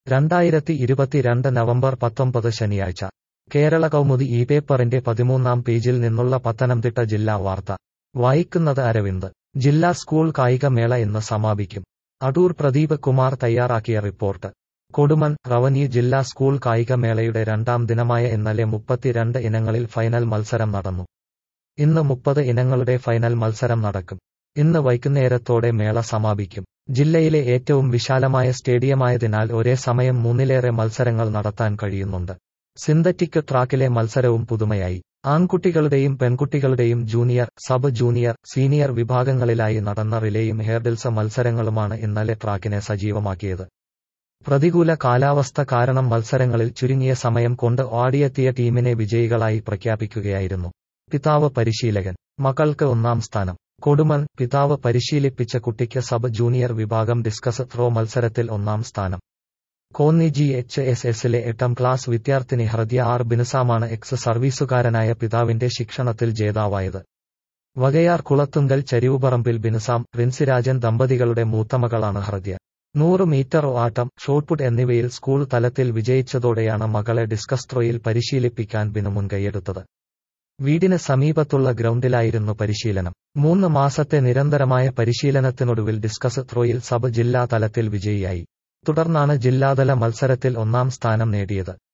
രണ്ടായിരത്തി ഇരുപത്തിരണ്ട് നവംബർ പത്തൊമ്പത് ശനിയാഴ്ച കേരള കൗമുദി ഈ പേപ്പറിന്റെ പതിമൂന്നാം പേജിൽ നിന്നുള്ള പത്തനംതിട്ട ജില്ലാ വാർത്ത വായിക്കുന്നത് അരവിന്ദ് ജില്ലാ സ്കൂൾ കായികമേള ഇന്ന് സമാപിക്കും അടൂർ പ്രദീപ് കുമാർ തയ്യാറാക്കിയ റിപ്പോർട്ട് കൊടുമൺ റവന്യൂ ജില്ലാ സ്കൂൾ കായികമേളയുടെ രണ്ടാം ദിനമായ ഇന്നലെ മുപ്പത്തിരണ്ട് ഇനങ്ങളിൽ ഫൈനൽ മത്സരം നടന്നു ഇന്ന് മുപ്പത് ഇനങ്ങളുടെ ഫൈനൽ മത്സരം നടക്കും ഇന്ന് വൈകുന്നേരത്തോടെ മേള സമാപിക്കും ജില്ലയിലെ ഏറ്റവും വിശാലമായ സ്റ്റേഡിയമായതിനാൽ ഒരേ സമയം മൂന്നിലേറെ മത്സരങ്ങൾ നടത്താൻ കഴിയുന്നുണ്ട് സിന്തറ്റിക് ട്രാക്കിലെ മത്സരവും പുതുമയായി ആൺകുട്ടികളുടെയും പെൺകുട്ടികളുടെയും ജൂനിയർ സബ് ജൂനിയർ സീനിയർ വിഭാഗങ്ങളിലായി നടന്ന റിലേയും ഹെയർഡിൽസ് മത്സരങ്ങളുമാണ് ഇന്നലെ ട്രാക്കിനെ സജീവമാക്കിയത് പ്രതികൂല കാലാവസ്ഥ കാരണം മത്സരങ്ങളിൽ ചുരുങ്ങിയ സമയം കൊണ്ട് ഓടിയെത്തിയ ടീമിനെ വിജയികളായി പ്രഖ്യാപിക്കുകയായിരുന്നു പിതാവ് പരിശീലകൻ മകൾക്ക് ഒന്നാം സ്ഥാനം കൊടുമൺ പിതാവ് പരിശീലിപ്പിച്ച കുട്ടിക്ക് സബ് ജൂനിയർ വിഭാഗം ഡിസ്കസ് ത്രോ മത്സരത്തിൽ ഒന്നാം സ്ഥാനം കോന്നി ജി എച്ച് എസ് എസിലെ എട്ടാം ക്ലാസ് വിദ്യാർത്ഥിനി ഹൃദയ ആർ ബിനുസാമാണ് എക്സ് സർവീസുകാരനായ പിതാവിന്റെ ശിക്ഷണത്തിൽ ജേതാവായത് വകയാർ കുളത്തുങ്കൽ ചരിവുപറമ്പിൽ ബിനുസാം റിൻസിരാജൻ ദമ്പതികളുടെ മൂത്തമകളാണ് ഹൃദയ നൂറ് മീറ്റർ ഓട്ടം ഷോട്ട്പുട്ട് എന്നിവയിൽ സ്കൂൾ തലത്തിൽ വിജയിച്ചതോടെയാണ് മകളെ ഡിസ്കസ് ത്രോയിൽ പരിശീലിപ്പിക്കാൻ ബിനു മുൻകൈയെടുത്തത് വീടിന് സമീപത്തുള്ള ഗ്രൗണ്ടിലായിരുന്നു പരിശീലനം മൂന്ന് മാസത്തെ നിരന്തരമായ പരിശീലനത്തിനൊടുവിൽ ഡിസ്കസ് ത്രോയിൽ സബ് ജില്ലാ തലത്തിൽ വിജയിയായി തുടർന്നാണ് ജില്ലാതല മത്സരത്തിൽ ഒന്നാം സ്ഥാനം നേടിയത്